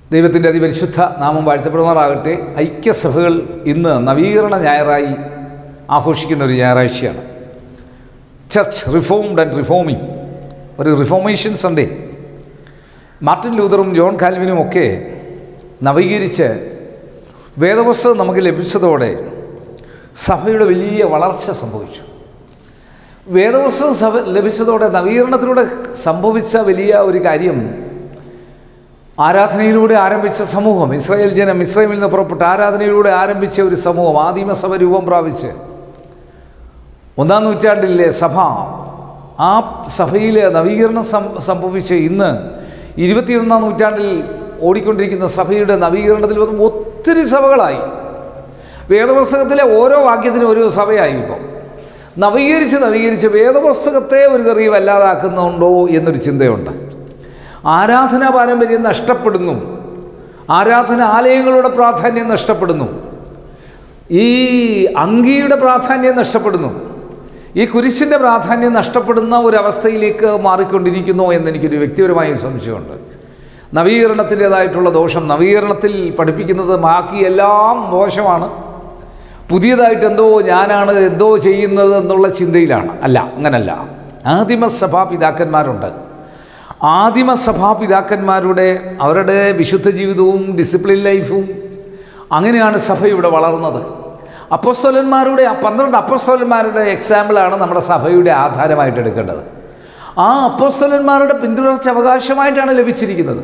ദൈവത്തിൻ്റെ അതിപരിശുദ്ധ നാമം വാഴ്ത്തപ്പെടുമാറാകട്ടെ ഐക്യസഭകൾ ഇന്ന് നവീകരണ ഞായറായി ആഘോഷിക്കുന്ന ഒരു ഞായറാഴ്ചയാണ് ചർച്ച് റിഫോംഡ് ആൻഡ് റിഫോമിങ് ഒരു റിഫോമേഷൻ സൺഡേ മാർട്ടിൻ ലൂതറും ജോൺ കാൽവിനും ഒക്കെ നവീകരിച്ച് വേദപുസ്തകം നമുക്ക് ലഭിച്ചതോടെ സഭയുടെ വലിയ വളർച്ച സംഭവിച്ചു വേദപുസ്തകം സഭ ലഭിച്ചതോടെ നവീകരണത്തിലൂടെ സംഭവിച്ച വലിയ ഒരു കാര്യം ആരാധനയിലൂടെ ആരംഭിച്ച സമൂഹം ഇസ്രായേൽ ജനം ഇസ്രായേലിൽ നിന്ന് പുറപ്പെട്ട് ആരാധനയിലൂടെ ആരംഭിച്ച ഒരു സമൂഹം ആദിമസഭ രൂപം പ്രാപിച്ച് ഒന്നാം നൂറ്റാണ്ടിലെ സഭ ആ സഭയിൽ നവീകരണം സം സംഭവിച്ച് ഇന്ന് ഇരുപത്തിയൊന്നാം നൂറ്റാണ്ടിൽ ഓടിക്കൊണ്ടിരിക്കുന്ന സഭയുടെ നവീകരണത്തിൽ വന്ന് ഒത്തിരി സഭകളായി വേദപുസ്തകത്തിലെ ഓരോ വാക്യത്തിനും ഓരോ സഭയായി ഇപ്പം നവീകരിച്ച് നവീകരിച്ച് വേദപുസ്തകത്തെ ഒരു തെറിയ വല്ലാതാക്കുന്നുണ്ടോ എന്നൊരു ചിന്തയുണ്ട് ആരാധനാ പാരമ്പര്യം നഷ്ടപ്പെടുന്നു ആരാധന ആലയങ്ങളുടെ പ്രാധാന്യം നഷ്ടപ്പെടുന്നു ഈ അങ്കിയുടെ പ്രാധാന്യം നഷ്ടപ്പെടുന്നു ഈ കുരിശിൻ്റെ പ്രാധാന്യം നഷ്ടപ്പെടുന്ന ഒരവസ്ഥയിലേക്ക് മാറിക്കൊണ്ടിരിക്കുന്നു എന്നെനിക്കൊരു വ്യക്തിപരമായ ഒരു സംശയമുണ്ട് നവീകരണത്തിൻ്റേതായിട്ടുള്ള ദോഷം നവീകരണത്തിൽ പഠിപ്പിക്കുന്നത് ബാക്കി എല്ലാം മോശമാണ് പുതിയതായിട്ട് എന്തോ ഞാനാണ് എന്തോ ചെയ്യുന്നത് എന്നുള്ള ചിന്തയിലാണ് അല്ല അങ്ങനല്ല ആദിമസഭാ പിതാക്കന്മാരുണ്ട് ആദിമസഭാ പിതാക്കന്മാരുടെ അവരുടെ വിശുദ്ധ ജീവിതവും ഡിസിപ്ലിൻ ലൈഫും അങ്ങനെയാണ് സഭ ഇവിടെ വളർന്നത് അപ്പസ്തോലന്മാരുടെ ആ പന്ത്രണ്ട് അപ്പസ്തോലന്മാരുടെ എക്സാമ്പിളാണ് നമ്മുടെ സഭയുടെ ആധാരമായിട്ട് എടുക്കേണ്ടത് ആ അപ്പസ്തോലന്മാരുടെ പിന്തുടർച്ച അവകാശമായിട്ടാണ് ലഭിച്ചിരിക്കുന്നത്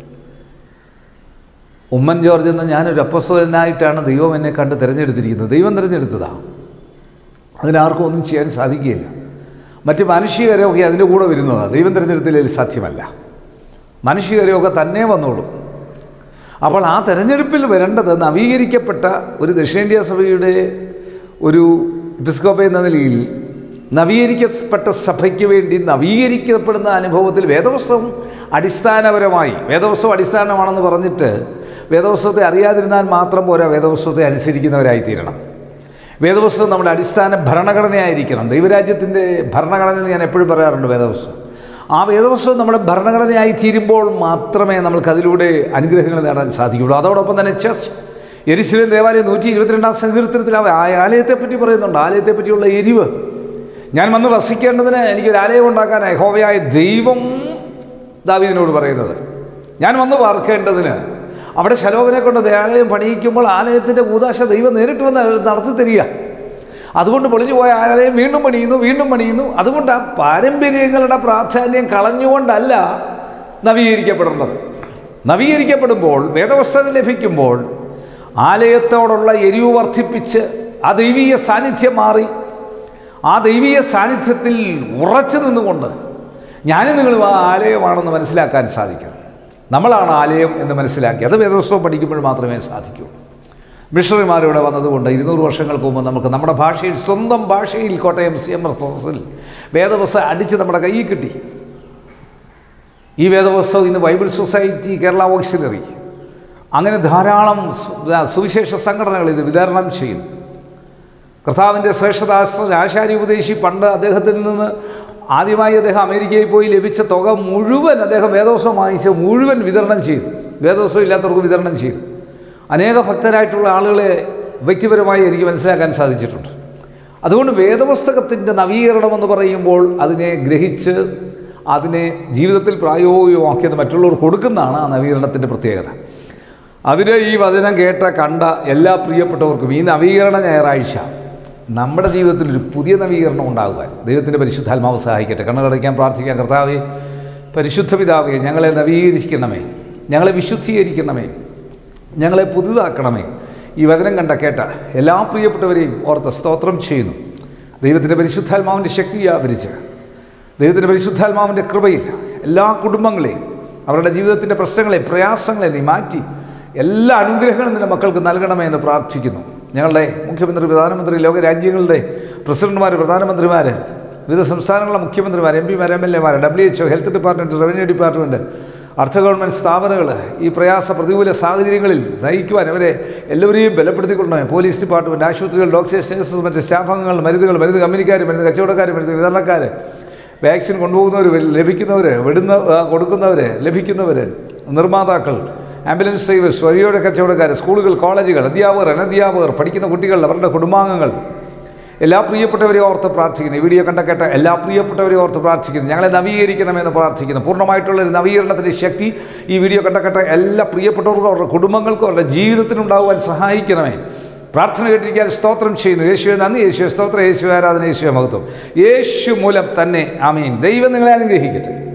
ഉമ്മൻ ജോർജ് എന്ന ഞാനൊരു അപ്പസ്തോലനായിട്ടാണ് ദൈവം എന്നെ കണ്ട് തിരഞ്ഞെടുത്തിരിക്കുന്നത് ദൈവം തിരഞ്ഞെടുത്തതാണ് അതിനാർക്കും ഒന്നും ചെയ്യാൻ സാധിക്കുകയില്ല മറ്റ് മാനുഷികരമൊക്കെ അതിൻ്റെ കൂടെ വരുന്നതാണ് ദൈവം തിരഞ്ഞെടുത്തില്ലെങ്കിൽ സാധ്യമല്ല മാനുഷികരമൊക്കെ തന്നെ വന്നോളും അപ്പോൾ ആ തെരഞ്ഞെടുപ്പിൽ വരേണ്ടത് നവീകരിക്കപ്പെട്ട ഒരു ദക്ഷിണേന്ത്യ സഭയുടെ ഒരു എപ്പിസ്കോപ്പ എന്ന നിലയിൽ നവീകരിക്കപ്പെട്ട സഭയ്ക്ക് വേണ്ടി നവീകരിക്കപ്പെടുന്ന അനുഭവത്തിൽ വേദപുസ്തകം അടിസ്ഥാനപരമായി വേദപുസ്തകം അടിസ്ഥാനമാണെന്ന് പറഞ്ഞിട്ട് വേദപുസ്തകത്തെ അറിയാതിരുന്നാൽ മാത്രം പോരാ വേദപുസ്തകത്തെ അനുസരിക്കുന്നവരായി തീരണം വേദപുസ്തകം നമ്മുടെ അടിസ്ഥാന ഭരണഘടനയായിരിക്കണം ദൈവരാജ്യത്തിൻ്റെ ഭരണഘടന എന്ന് ഞാൻ എപ്പോഴും പറയാറുണ്ട് വേദപുസ്തകം ആ വേദപുസ്തകം നമ്മുടെ ഭരണഘടനയായി തീരുമ്പോൾ മാത്രമേ നമ്മൾക്ക് അതിലൂടെ അനുഗ്രഹങ്ങൾ നേടാൻ സാധിക്കുകയുള്ളൂ അതോടൊപ്പം തന്നെ ചർച്ച് എരിശിലേം ദേവാലയം നൂറ്റി ഇരുപത്തിരണ്ടാം സങ്കീർത്തനത്തിൽ ആ ആലയത്തെപ്പറ്റി പറയുന്നുണ്ട് ആലയത്തെപ്പറ്റിയുള്ള എരിവ് ഞാൻ വന്ന് വസിക്കേണ്ടതിന് എനിക്കൊരു ആലയം ഉണ്ടാക്കാനായി ഹോവയായ ദൈവം ദാവീദിനോട് പറയുന്നത് ഞാൻ വന്ന് പാർക്കേണ്ടതിന് അവിടെ ശലോഭനെ കൊണ്ട് ദേവാലയം പണിയിക്കുമ്പോൾ ആലയത്തിൻ്റെ കൂതാശ ദൈവം നേരിട്ട് വന്ന് നടത്തി തരിക അതുകൊണ്ട് പൊളിഞ്ഞു പോയ ആലയം വീണ്ടും പണിയുന്നു വീണ്ടും പണിയുന്നു അതുകൊണ്ട് ആ പാരമ്പര്യങ്ങളുടെ പ്രാധാന്യം കളഞ്ഞുകൊണ്ടല്ല നവീകരിക്കപ്പെടേണ്ടത് നവീകരിക്കപ്പെടുമ്പോൾ വേദപുസ്തകം ലഭിക്കുമ്പോൾ ആലയത്തോടുള്ള എരിവ് വർദ്ധിപ്പിച്ച് ആ ദൈവീയ സാന്നിധ്യം മാറി ആ ദൈവീയ സാന്നിധ്യത്തിൽ ഉറച്ചു നിന്നുകൊണ്ട് ഞാനും നിങ്ങളും ആ ആലയമാണെന്ന് മനസ്സിലാക്കാൻ സാധിക്കണം നമ്മളാണ് ആലയം എന്ന് മനസ്സിലാക്കി അത് വേദപുസ്തകം പഠിക്കുമ്പോൾ മാത്രമേ സാധിക്കൂ മിഷണറിമാരിവിടെ വന്നതുകൊണ്ട് ഇരുന്നൂറ് വർഷങ്ങൾക്ക് മുമ്പ് നമുക്ക് നമ്മുടെ ഭാഷയിൽ സ്വന്തം ഭാഷയിൽ കോട്ടയം സി എം എസ് പ്രൊസസിൽ വേദപുസ്തകം അടിച്ച് നമ്മുടെ കയ്യിൽ കിട്ടി ഈ വേദപുസ്തകം ഇന്ന് ബൈബിൾ സൊസൈറ്റി കേരള ഓക്സിലറി അങ്ങനെ ധാരാളം സുവിശേഷ സംഘടനകൾ ഇത് വിതരണം ചെയ്യുന്നു കർത്താവിൻ്റെ ശ്രേഷ്ഠദാസ ആശാരി ഉപദേശി പണ്ട് അദ്ദേഹത്തിൽ നിന്ന് ആദ്യമായി അദ്ദേഹം അമേരിക്കയിൽ പോയി ലഭിച്ച തുക മുഴുവൻ അദ്ദേഹം വേദോത്സവം വാങ്ങിച്ച് മുഴുവൻ വിതരണം ചെയ്തു വേദോത്സവം ഇല്ലാത്തവർക്ക് വിതരണം ചെയ്തു അനേക ഭക്തരായിട്ടുള്ള ആളുകളെ വ്യക്തിപരമായി എനിക്ക് മനസ്സിലാക്കാൻ സാധിച്ചിട്ടുണ്ട് അതുകൊണ്ട് വേദപുസ്തകത്തിൻ്റെ നവീകരണം എന്ന് പറയുമ്പോൾ അതിനെ ഗ്രഹിച്ച് അതിനെ ജീവിതത്തിൽ പ്രായോഗികമാക്കിയത് മറ്റുള്ളവർ കൊടുക്കുന്നതാണ് ആ നവീകരണത്തിൻ്റെ പ്രത്യേകത അതിന് ഈ വചനം കേട്ട കണ്ട എല്ലാ പ്രിയപ്പെട്ടവർക്കും ഈ നവീകരണ ഞായറാഴ്ച നമ്മുടെ ജീവിതത്തിൽ ഒരു പുതിയ നവീകരണം ഉണ്ടാകുവാൻ ദൈവത്തിൻ്റെ പരിശുദ്ധാത്മാവ് സഹായിക്കട്ടെ കണ്ണുകടയ്ക്കാൻ പ്രാർത്ഥിക്കാൻ കർത്താവെ പരിശുദ്ധ പിതാവേ ഞങ്ങളെ നവീകരിക്കണമേ ഞങ്ങളെ വിശുദ്ധീകരിക്കണമേ ഞങ്ങളെ പുതുതാക്കണമേ ഈ വചനം കണ്ട കേട്ട എല്ലാ പ്രിയപ്പെട്ടവരെയും ഓർത്ത് സ്തോത്രം ചെയ്യുന്നു ദൈവത്തിൻ്റെ പരിശുദ്ധാത്മാവിൻ്റെ ശക്തി വ്യാപരിച്ച് ദൈവത്തിൻ്റെ പരിശുദ്ധാത്മാവിൻ്റെ കൃപയിൽ എല്ലാ കുടുംബങ്ങളെയും അവരുടെ ജീവിതത്തിൻ്റെ പ്രശ്നങ്ങളെ പ്രയാസങ്ങളെ നീ മാറ്റി എല്ലാ അനുഗ്രഹങ്ങളും നിന്റെ മക്കൾക്ക് നൽകണമേ എന്ന് പ്രാർത്ഥിക്കുന്നു ഞങ്ങളുടെ മുഖ്യമന്ത്രി പ്രധാനമന്ത്രി ലോകരാജ്യങ്ങളുടെ പ്രസിഡന്റുമാർ പ്രധാനമന്ത്രിമാർ വിവിധ സംസ്ഥാനങ്ങളിലെ മുഖ്യമന്ത്രിമാർ എം പിമാർ എം എൽ എമാർ W H health department revenue department അർദ്ധ ഗവൺമെൻറ് സ്ഥാപനങ്ങൾ ഈ പ്രയാസ പ്രതികൂല സാഹചര്യങ്ങളിൽ നയിക്കുവാൻ അവരെ എല്ലാവരെയും ബലപ്പെടുത്തിക്കൊണ്ടേ പോലീസ് ഡിപ്പാർട്ട്മെൻറ്റ് ആശുപത്രികൾ ഡോക്ടേഴ്സ് നഴ്സസ് മറ്റ് സ്റ്റാഫംഗങ്ങൾ മരുന്നുകൾ മരുന്ന് കമ്പനിക്കാർ മരുന്ന് കച്ചവടക്കാർ മരുന്ന് വിതരണക്കാർ വാക്സിൻ കൊണ്ടുപോകുന്നവർ ലഭിക്കുന്നവർ വിടുന്ന കൊടുക്കുന്നവർ ലഭിക്കുന്നവർ നിർമ്മാതാക്കൾ ആംബുലൻസ് ഡ്രൈവേഴ്സ് വഴിയോര കച്ചവടക്കാർ സ്കൂളുകൾ കോളേജുകൾ അധ്യാപകർ അനധ്യാപകർ പഠിക്കുന്ന കുട്ടികൾ അവരുടെ കുടുംബാംഗങ്ങൾ എല്ലാ പ്രിയപ്പെട്ടവരെ ഓർത്ത് പ്രാർത്ഥിക്കുന്നു ഈ വീഡിയോ കണ്ട കേട്ട എല്ലാ പ്രിയപ്പെട്ടവരെ ഓർത്ത് പ്രാർത്ഥിക്കുന്നു ഞങ്ങളെ നവീകരിക്കണമെന്ന് പ്രാർത്ഥിക്കുന്നു പൂർണ്ണമായിട്ടുള്ള ഒരു നവീകരണത്തിൻ്റെ ശക്തി ഈ വീഡിയോ കണ്ട കേട്ട എല്ലാ പ്രിയപ്പെട്ടവർക്കും അവരുടെ കുടുംബങ്ങൾക്കും അവരുടെ ജീവിതത്തിനുണ്ടാകുവാൻ സഹായിക്കണമേ പ്രാർത്ഥന കേട്ടിരിക്കാൻ സ്തോത്രം ചെയ്യുന്നു യേശുവെ നന്ദി യേശുവെ സ്തോത്രം യേശു ആരാധന യേശുവെ മഹത്വം യേശു മൂലം തന്നെ ആമീൻ ദൈവം നിങ്ങളെ അനുഗ്രഹിക്കട്ടെ